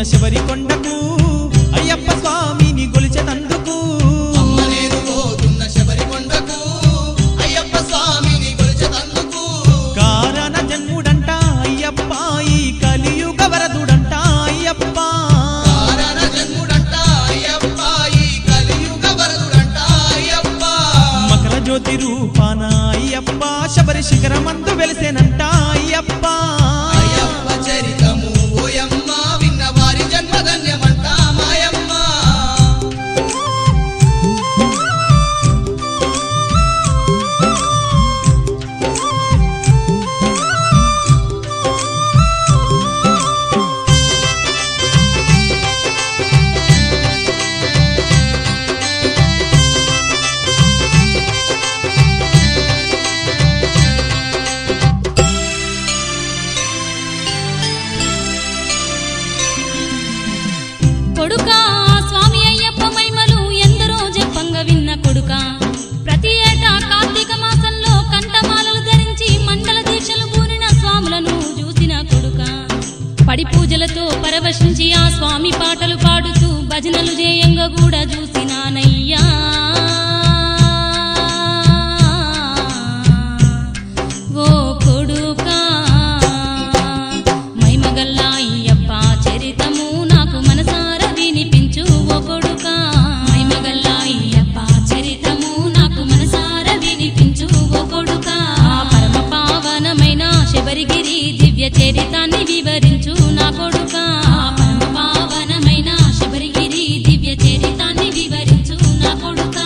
శబరి కొండకు అయ్యప్ప స్వామిని గొలిచెతందుకు అమ్మనేరు పోతున్న శబరికొండకు అయ్యప్ప స్వామిని కొలిచెతందుకు కారణ జన్ముడంట అయ్యప్ప ఈ కలియుగ వరదుడంట అయ్యప్ప కారణ జన్ముడంట అయ్యప్ప ఈ కలియుగ వరదుడంట అయ్యప్ప మకర జ్యోతి రూపాన అయ్యప్ప శబరి శిఖరమందు వెలిసేనంట అయ్యప్ప అయ్యప్ప చరితము ఓయమ్మ విన్న వారి జన్మధన్యమంట మాయమ్మ కొడుకా స్వామి అయ్యప్ప మహిమలు ఎందరో చెప్పంగ విన్న కొడుకా ప్రతి ఏటా కార్తీక మాసంలో కంఠమాలలు ధరించి మండల దీక్షలు కూరిన స్వాములను చూసిన కొడుకా పడి పూజలతో పరవశించి ఆ స్వామి పాటలు పాడుతూ భజనలు చేయంగా కూడా చూసినానయ్యా ఓ కొడుకా మైమగల్లా అయ్యప్ప చరితము నాకు మనసార వినిపించు ఓ కొడుకా మైమగల్లా అయ్యప్ప చరితము నాకు మనసార వినిపించు ఓ కొడుకా ఆ పరమ పావనమైన శబరిగిరి దివ్య చరితాన్ని వివరించు నా కొడుకా ఆ పరమ పావనమైన శబరిగిరి దివ్య చరితాన్ని వివరించు నా కొడుకా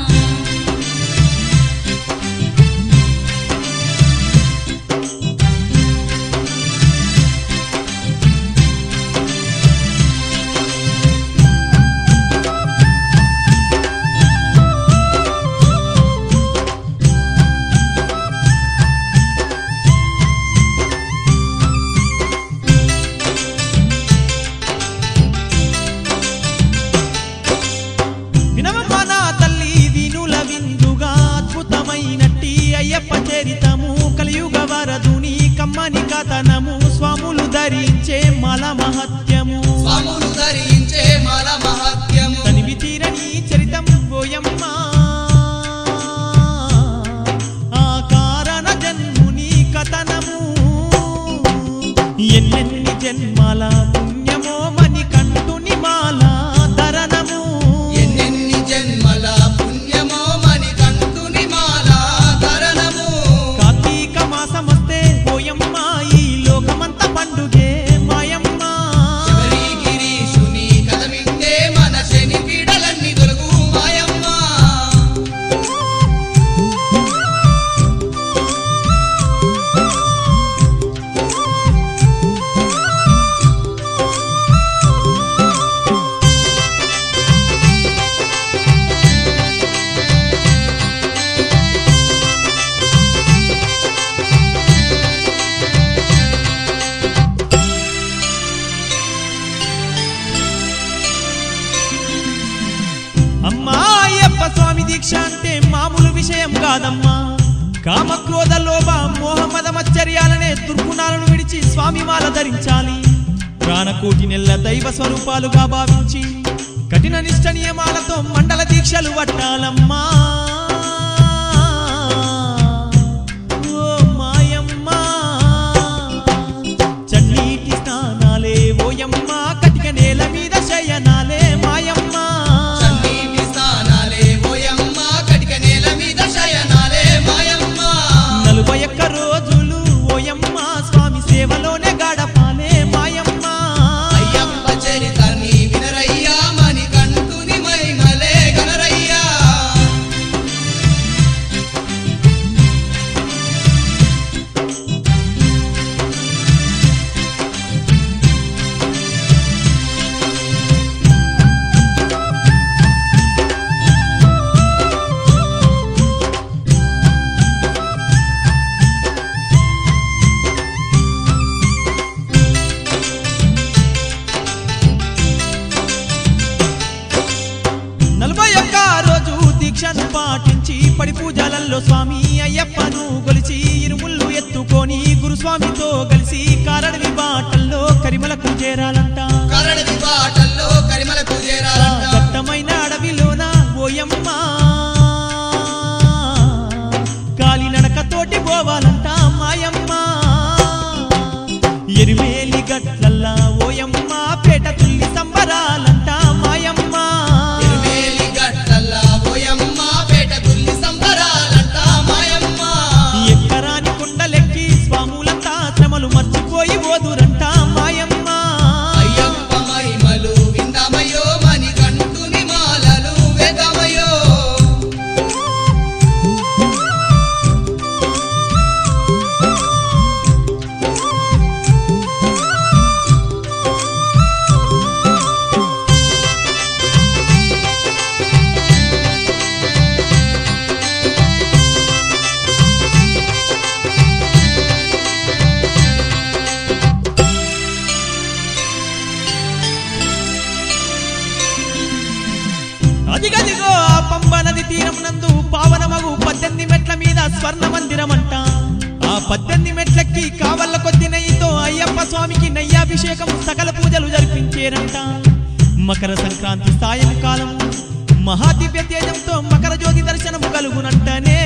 వినవమ్మా నా తల్లి వినుల విందుగా అద్భుతమైనట్టి అయ్యప్ప చరితము కలియుగ వరదుని కమ్మని కథనము స్వాములు ధరించే మల మహత్యము స్వాములు ధరించే మాల మహత్యము తనివి తీరని చరితం పోయమ్మ ఆ కారణ జన్ముని కథనము ఎన్నెన్ని జన్మాల పుణ్యమో మని కంటుని మాల ధరణము ఎన్నెన్ని జన్మల పుణ్యమో మని కంటుని మాల ధరణము కార్తీక మాసమొస్తే పోయమ్మ ఈ లోకమంత పండుగే మాయమ్మ శబరి గిరీశుని కథ వింటే మన శని పీడలన్నీ తొలగు మాయమ్మ అమ్మా అయ్యప్ప స్వామి దీక్ష అంటే మామూలు విషయం కాదమ్మా కామక్రోధ లోభ మోహమద మచ్చర్యాలనే దుర్గుణాలను విడిచి స్వామి మాల ధరించాలి ప్రాణకోటి నెల్ల దైవ స్వరూపాలుగా భావించి కఠిన నిష్ట నియమాలతో మండల దీక్షలు పట్టాలమ్మా ఓ మాయమ్మ చన్నీటి స్నానాలే ఓయమ్మ కటిక నేల మీద శయనాలే మాయమ్మ చన్నీటి స్నానాలే ఓయమ్మ కటిక నేల మీద శయనాలే మాయమ్మ నలభై ఒక్క రోజులు ఓయమ్మ స్వామి సేవలోనే గడపాలే మాయమ్మ అయ్యప్ప చరితాన్ని వినరయ్యా మని కంటుని మహిమలే గనరయ్యా నలభై ఒక్క రోజు దీక్షను పాటించి పడి పూజలల్లో స్వామి అయ్యప్పను కొలిచి ఇరుముళ్ళు ఎత్తుకొని గురుస్వామితో కలిసి కారడవి బాటల్లో కరిమలకు చేరాలంట కరణ చేరుకోవాలంట మాయమ్మ ఎరిమేలి గట్లల్లా ఓయమ్మ పేట తుల్లి సంబరాలంట మాయమ్మ ఎరుమేలి గట్టల్లా ఓయమ్మ పేట తుల్లి సంబరాలంట మాయమ్మ ఎక్కరాని కొండలెక్కి స్వాములంతా శ్రమలు మర్చిపోయి ఓదురంట మాయమ్మ అయ్యప్ప మహిమలు విందామయ్యో మని కంటుని మాలలు వేదమయ్యో అదిగదిగో ఆ పంబ నది తీరం నందు పావనమగు పద్దెనిమిది మెట్ల మీద స్వర్ణ మందిరమంట ఆ పద్దెనిమిది మెట్లకి కావల్ల కొద్ది నెయ్యితో అయ్యప్ప స్వామికి నయ్యాభిషేకం సకల పూజలు జరిపించేరంట మకర సంక్రాంతి సాయంకాలం మహాదివ్య తేజంతో మకర జ్యోతి దర్శనం కలుగునంటనే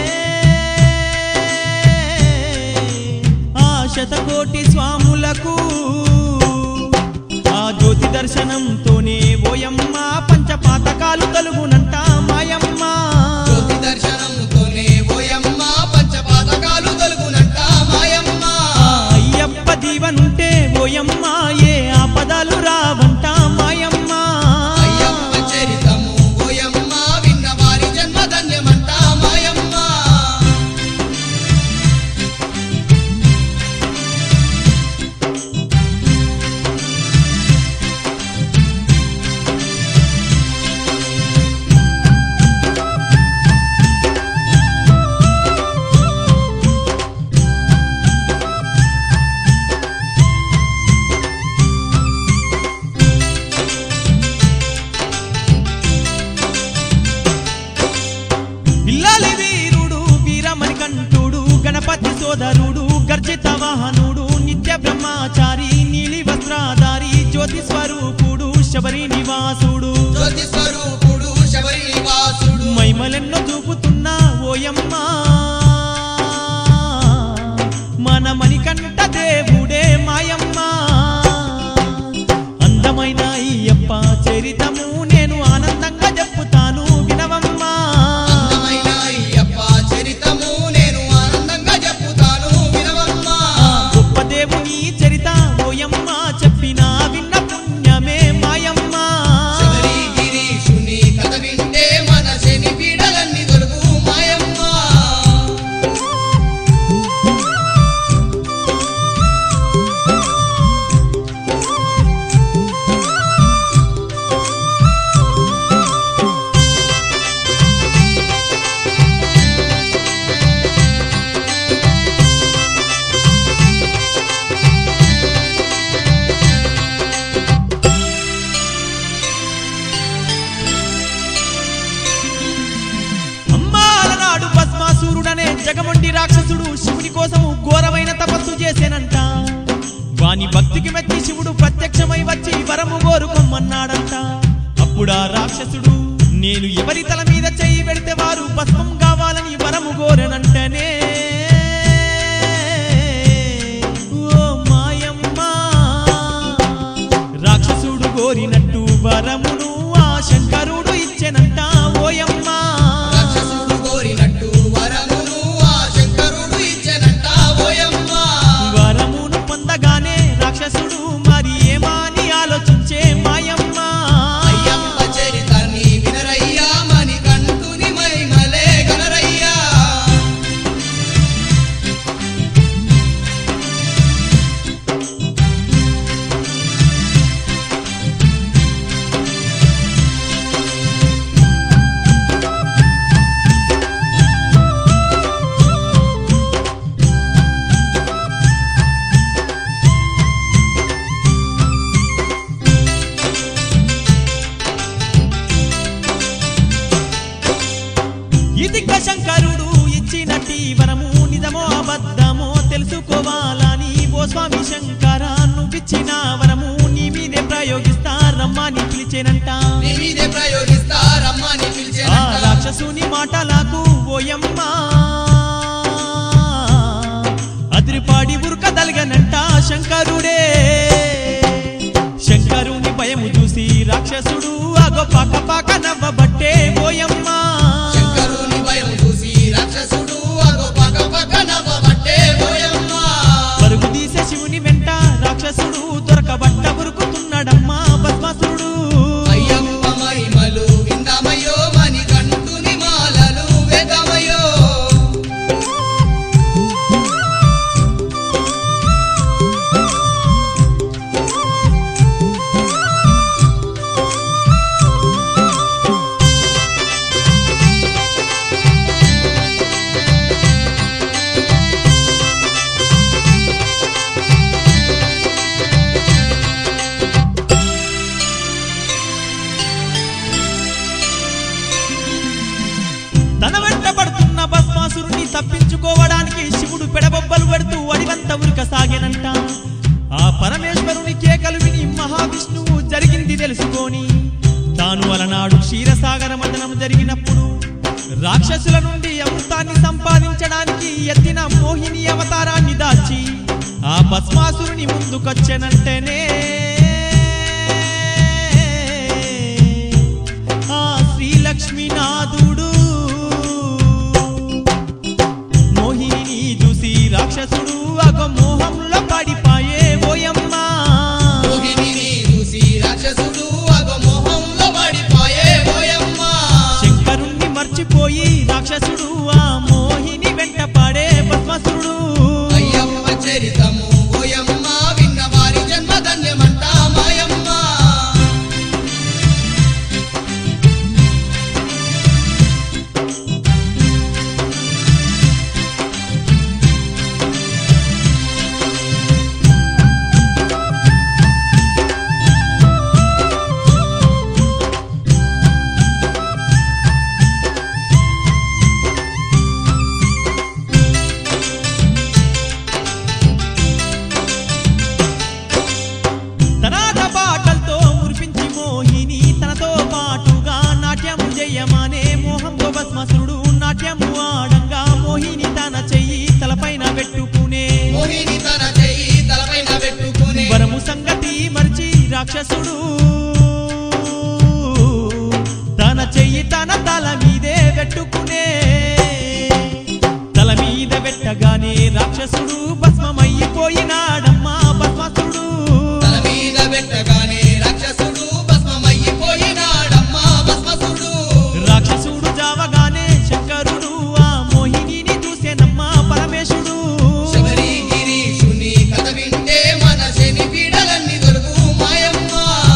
ఆ శతకోటి స్వాములకు ఆ జ్యోతి దర్శనంతోనే ఓయమ్మ పంచపాతకాలు తలుగునంట మాయమ్మ జ్యోతి దర్శనంతోనే ఓయమ్మ పంచపాతకాలు తొలుగునంట మాయమ్మ ఆ అయ్యప్ప దీవనుంటే ఓయమ్మ ఏ ఆపదలు రావంట మాయమ్మ అయ్యప్ప చరితము ఓయమ్మ విన్న వారి జన్మ ధన్యమంట మాయమ్మ ఇల్లాలి వీరుడు వీరమణి కంఠుడు గణపతి సోదరుడు గర్జిత వాహనుడు నిత్య బ్రహ్మచారి నీలి వస్త్రాధారి జ్యోతి స్వరూపుడు శబరి నివాసుడు జ్యోతి స్వరూపుడు శబరి నివాసుడు మైమలెన్నో చూపుతున్నా ఓయమ్మ మన మణికంఠ దేవుడే మాయమ్మ అందమైన అయ్యప్ప చరితము నేను ఆనందంగా చెప్పుతాను వినవమ్మా అందమైన అయ్యప్ప చరితము నేను ఆనందంగా చెప్పుతాను వినవమ్మా ఆ గొప్ప దేవుని చరిత ఓయమ్మ చెప్పినా విన్న పుణ్యమే మాయమ్మ శబరి గిరీశుని కథ వింటే మన శని పీడలన్నీ దొరుకు మాయమ్మ అమ్మాలనాడు భస్మాసురుడనే జగమొండి రాక్షసుడు శివుని కోసము ఘోరమైన తపస్సు చేసేనంట వాని భక్తికి మెచ్చి శివుడు ప్రత్యక్షమై వచ్చి వరము కోరుకోమన్నాడంట అప్పుడా రాక్షసుడు నేను ఎవరి తల మీద చెయ్యి పెడితే వారు భస్మం కావాలని వరము కోరనంటనే ఓ మాయమ్మ రాక్షసుడు కోరినట్టు వరమును ఆ శంకరుడు ఇచ్చెనంట ఓయమ్మ రాక్షసుడు కోరినట్టు వరమును ఆ శంకరుడు ఇచ్చెనంట ఓయమ్మ వరమును పొందగానే రాక్షసుడు మరి ఏమాని ఆలోచించే మాయమ్మ అయ్యప్ప చరితాన్ని వినరయ్యా మని కంటుని మహిమలే గనరయ్యా ఇదిక శంకరుడు ఇచ్చినట్టి వరము నిజమో అబద్ధమో తెలుసుకోవాలని ఓ స్వామి శంకర నువ్విచ్చిన వరము నీ మీదే ప్రయోగిస్తా రమ్మని పిలిచేనంట నీ మీదే ప్రయోగిస్తారమ్మని ఆ పిలిచేనంట రాక్షసుని మాటలకు ఓయమ్మ ఓయమ్మా శంకరుని భయం చూసి రాక్షసుడు అగో పగ పగ నవ్వబట్టే ఓయమ్మా పరుగు తీసే శివుని వెంట రాక్షసుడు దొరకబట్ట ఉరుకుతున్నాడమ్మా భస్మాసురుడు అయ్యప్ప మహిమలు విందామయ్యో మని కంటుని మాలలు వేదమయ్యో తన వెంట పడుతున్న భస్మాసురుని తప్పించుకోవడానికి శివుడు పెడబొబ్బలు పెడుతూ అడివంత ఉరిక సాగెనంట ఆ పరమేశ్వరుని కేకలు విని మహావిష్ణువు జరిగింది తెలుసుకొని తాను అలనాడు క్షీరసాగర మదనం జరిగినప్పుడు రాక్షసుల నుండి అమృతాన్ని సంపాదించడానికి ఎత్తిన మోహిని అవతారాన్ని దాచి ఆ భస్మాసురుని ముందుకొచ్చెనంటేనే ఆ శ్రీలక్ష్మీనాథుడు మోహిని చూసి రాక్షసుడు అగ మోహంలో పడిపాయే ఓయమ్మా మోహినిని చూసి రాక్షసుడు అగో మోహంలో పడిపోయే ఓయమ్మా శంకరుణ్ణి మర్చిపోయి రాక్షసుడు ఆ మోహిని వెంట పడే భస్మాసురుడు అయ్యప్ప చరితము ఓయమ్మ విన్న వారి జన్మ ధన్యమంట మాయమ్మ తనాట పాటలతో మురిపించి మోహిని తనతో పాటుగా నాట్యము జయమానే మోహంతో భస్మాసురుడు నాట్యము ఆడంగా మోహిని తన చెయ్యి తలపైన పెట్టుకునే మోహిని తన చెయ్యి తలపైన పెట్టుకునే వరము సంగతి మర్చి రాక్షసుడు తన చెయ్యి తన తల మీదే పెట్టుకునే తల మీద పెట్టగానే రాక్షసుడు భస్మమైపోయినాడమ్మా భస్మాసురుడు తల మీద పెట్టగానే రాక్షసుడు భస్మమైపోయినాడమ్మా భస్మసుడు రాక్షసుడు జావగానే శంకరుడు ఆ మోహిని చూసేనమ్మా పరమేశుడు శబరి గిరీషుని కథ వింటే మన శని పీడలన్నీ దొరుకు మాయమ్మ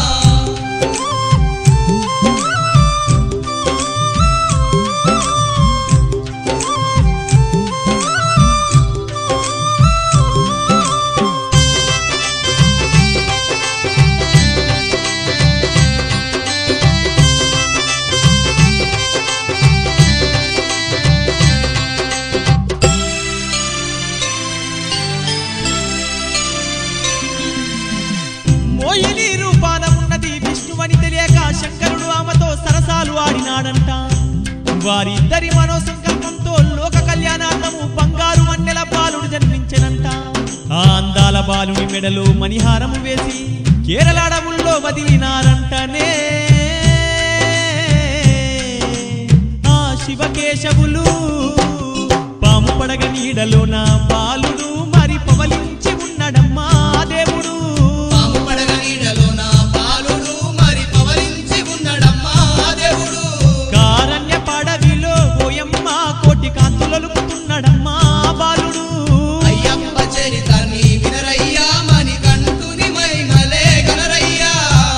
మోహిని రూపాన ఉన్నది విష్ణువని తెలియక శంకరుడు ఆమెతో సరసాలు ఆడినాడంట వారిద్దరి మనో సంకల్పంతో లోక కళ్యాణార్థము బంగారు మన్నెల బాలుడు జన్మించెనంట ఆ అందాల బాలుని మెడలో మణిహారము వేసి కేరళ అడవుల్లో వదిలినారంటనే ఆ శివకేశవులు పాము పడగ నీడలోన బాలుడు మరి పవలించి ఉన్నడమ్మా ఆ దేవుడు పాము పడగ నీడలోన బాలుడు మరి పవలించి ఉన్నాడమ్మా ఆ దేవుడు కారణ్య పడవిలో ఓయమ్మ కోటి కాంతులొలుకుతున్నాడమ్మా ఆ బాలుడు అయ్యప్ప చరితాన్ని వినరయ్యా మని కంటుని మైమలే గనరయ్యా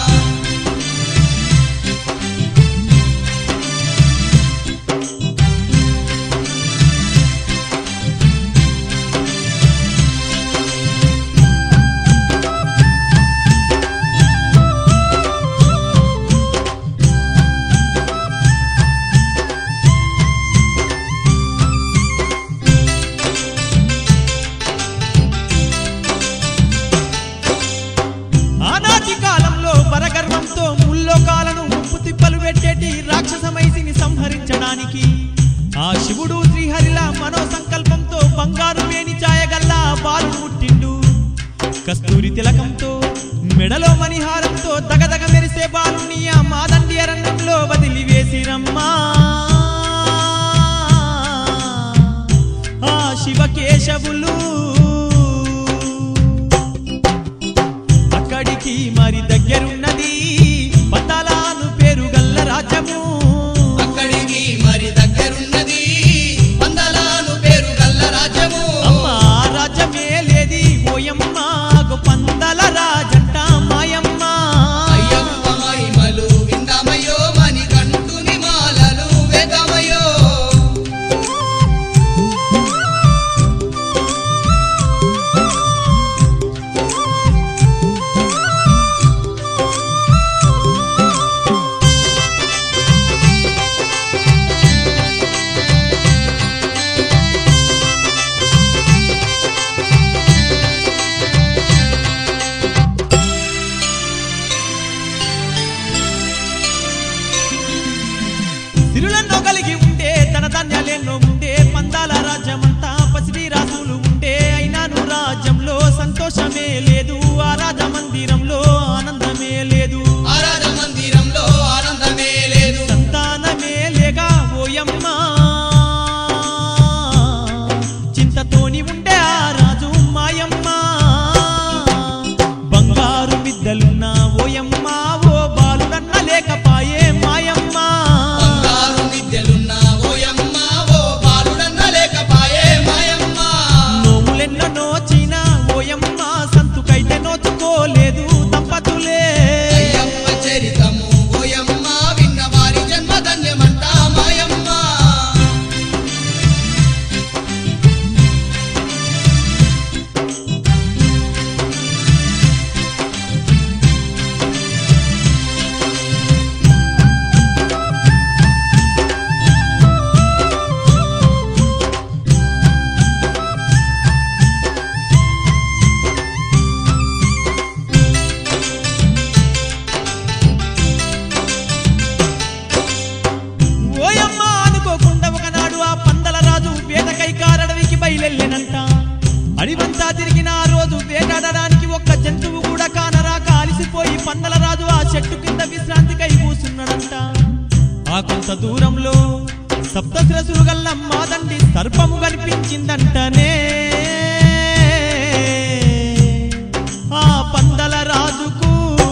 ఆనాటి కాలంలో పరగర్వంతో ముల్లోకాలను ముప్పు తిప్పలు పెట్టేటి రాక్షస మైసిని సంహరించడానికి ఆ శివుడు శ్రీహరిల మనో సంకల్పంతో బంగారు వేణి ఛాయగల్లా బాలుడు పుట్టిండు కస్తూరి తిలకంతో మెడలో మణిహారంతో దగదగ మెరిసే బాలుని ఆ మాదండి అరణ్యంలో వదిలివేసిరా వెలిసెనమ్మా ఆ శివకేశవులు అక్కడికి మరి దగ్గరున్నది పతలాను పేరు గల్ల రాజ్యము అక్కడికి మరి దగ్గరున్నది పందలాను పేరు గల్ల రాజ్యము అమ్మా రాజ్యమే లేది ఓయమ్మ పందల రాజంట మాయమ్మ అయ్యప్ప మహిమలు విందామయ్యో మని కంటుని మాలలు వేదమయ్యో తిరులెన్నో కలిగి ఉంటే తన ధాన్యాలెన్నో ఉంటే పందాల రాజ్యమంతా పసిడి రాజులు ఉంటే అయినాను రాజ్యంలో సంతోషమే లేదు ఆ రాజ మందిరంలో ఆనందమే లేదు ఆరాధ మందిరంలో ఆనందమే లేదు సంతానమే లేగా ఓయమ్మ చింతతోని ఉండే ఆ రాజు మాయమ్మ బంగారు బిడ్డలున్న ఓయమ్మ ఓ బాలుడన్న లేకపాయే మాయమ్మ బంగారు విద్యలున్న ఓయమ్మ ఓ బాలుడన్న లేకపాయే మాయమ్మ నోములెన్నో నోచిన ఓయమ్మ సంతుకైతే నోచుకోలేదు దంపతులే అయ్యప్ప చరితము ఓయమ్మ విన్న వారి జన్మ ధన్యమంట మాయమ్మ ఓయమ్మ అనుకోకుండా ఒకనాడు ఆ పందల రాజు వేటకై కారడవికి బయలెళ్ళెనంట అడివంతా తిరిగిన ఆ రోజు వేటాడడానికి ఒక్క జంతువు కూడా కానరాక అలిసిపోయి పందల రాజు ఆ చెట్టు కింద విశ్రాంతికై కూసున్నాడంట ఆ కొంత దూరంలో సప్తశిరసులు గల్ల మాదండి సర్పము కనిపించిందంటనే ఆ పందల రాజుకు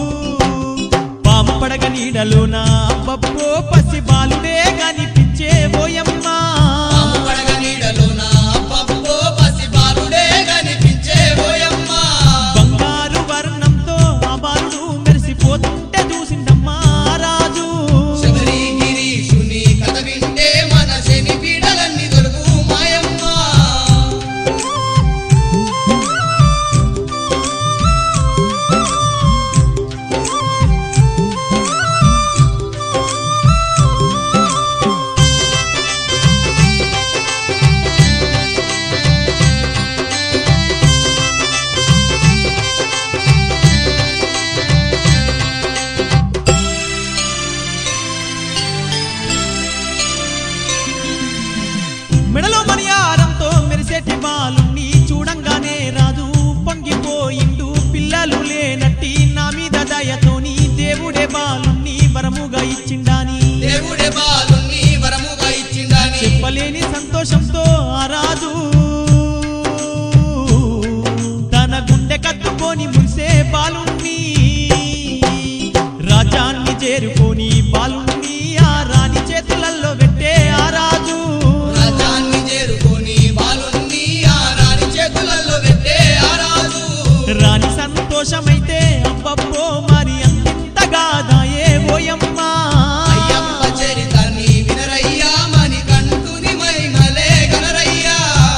పాంపడగ నీడలోన బబ్బో పసి బాలుడే కనిపించే ఓయమ్మ పాము పడగ నీడలోన పప్పో పసి బాలుడే కనిపించే ఓయమ్మ బంగారు వర్ణంతో ఆ బాలుడు మెరిసిపోతుంటే చూసిందమ్మా ఆ రాజు శబరి గిరీశుని కథ వింటే మన శని పీడలన్నీ దొరుకు మాయమ్మ మెడలో మణియారంతో మెరిసేటి బాలుని చూడంగానే రాజు పొంగిపోయిండు పిల్లలు లేనట్టి నా మీద దయతోని దేవుడే బాలుని వరముగా ఇచ్చిండాని దేవుడే బాలుని వరముగా ఇచ్చిండని చెప్పలేని సంతోషంతో ఆ రాజు తన గుండె కత్తుకొని మురిసే బాలుణ్ణి రాజాన్ని చేరుకొని బాలుణ్ణి ఆ రాణి చేతులలో పెట్టే ఆ రాజు రాజాన్ని చేరుకొని బాలుని ఆ రాణి చేతులలో పెట్టే ఆ రాజు రాణి సంతోషమైతే అబ్బబ్బో మరి అంతగా దాయే ఓయమ్మ అయ్యప్ప చరితాన్ని వినరయ్యా మని కంటుని మహిమలే గనరయ్యా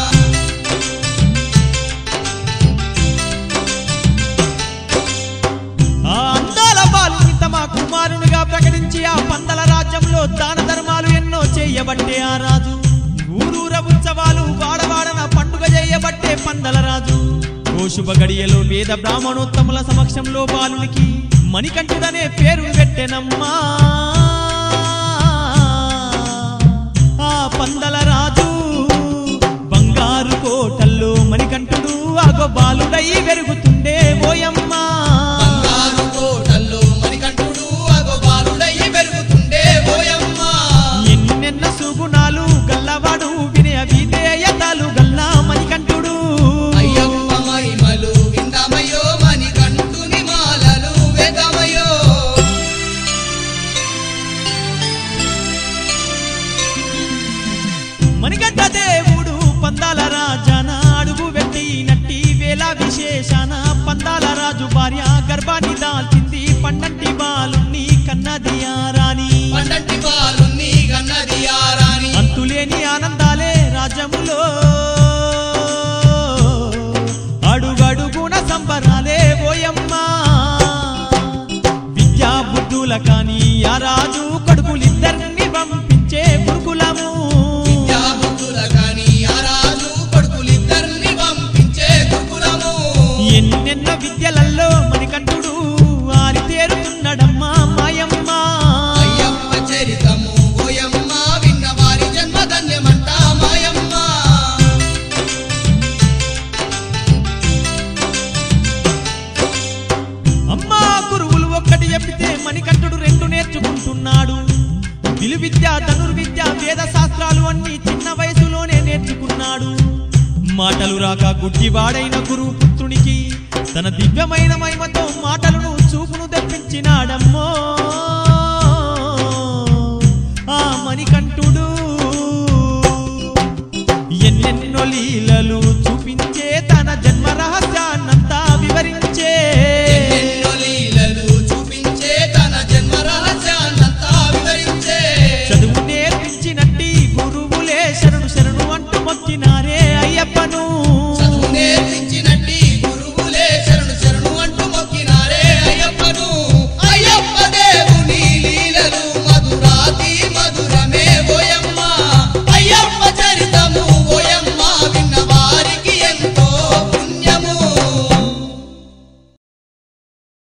ఆ అందాల బాలుని తమ కుమారునిగా ప్రకటించి ఆ పందల రాజ్యంలో దాన ధర్మాలు ఎన్నో చేయబట్టే ఆ రాజు ఊరూర ఉత్సవాలు వాడవాడన పండుగ చేయబట్టే పందల రాజు ఓ శుభ గడియలో వేద బ్రాహ్మణోత్తముల సమక్షంలో బాలునికి మణికంఠుడనే పేరు పెట్టెనమ్మా ఆ పందల రాజు బంగారు కోటల్లో మణికంఠుడు అగో బాలుడై వెరుగుతుండే ఓయమ్మా బంగారు కోటల్లో మణికంఠుడు అగో బాలుడయ్యి పెరుగుతుండే ఓయమ్మ ఏడా విశేషాన పందాల రాజు భార్య గర్భాన్ని దాల్చింది పండంటి బాలుని కన్నది ఆ రాణి పండంటి పాలున్ని గన్నది ఆరాని అంతులేని ఆనందాలే రాజ్యములో అడుగడుగున సంబరాలే ఓయమ్మా విద్యా బుద్ధుల కాని ఆ రాజు కొడుకులిద్దరిని పంపించే గురుకులము విద్యాబుద్ధుల కాని ఆ రాజు కొడుకులిద్దరిని పంపించే గురుకులము ఎన్నెన్న విద్యలల్లో మణికంఠుడు ఆరితేరుతున్నాడమ్మా మాయమ్మ అయ్యప్ప చరితము ఓయమ్మ విన్న వారి జన్మ ధన్యమంట మాయమ్మ అమ్మా గురువులు ఒక్కటి చెప్పితే మణికంఠుడు రెండు నేర్చుకుంటున్నాడు విలువిద్య ధనుర్విద్య వేద శాస్త్రాలు అన్ని చిన్న వయసులోనే నేర్చుకున్నాడు మాటలు రాక గుడ్డివాడైన గురువు పుత్రునికి తన దివ్యమైన మహిమతో మాటలను చూపును తెప్పించినాడమ్మో ఆ మణికంఠుడు ఎన్నెన్నో లీలలు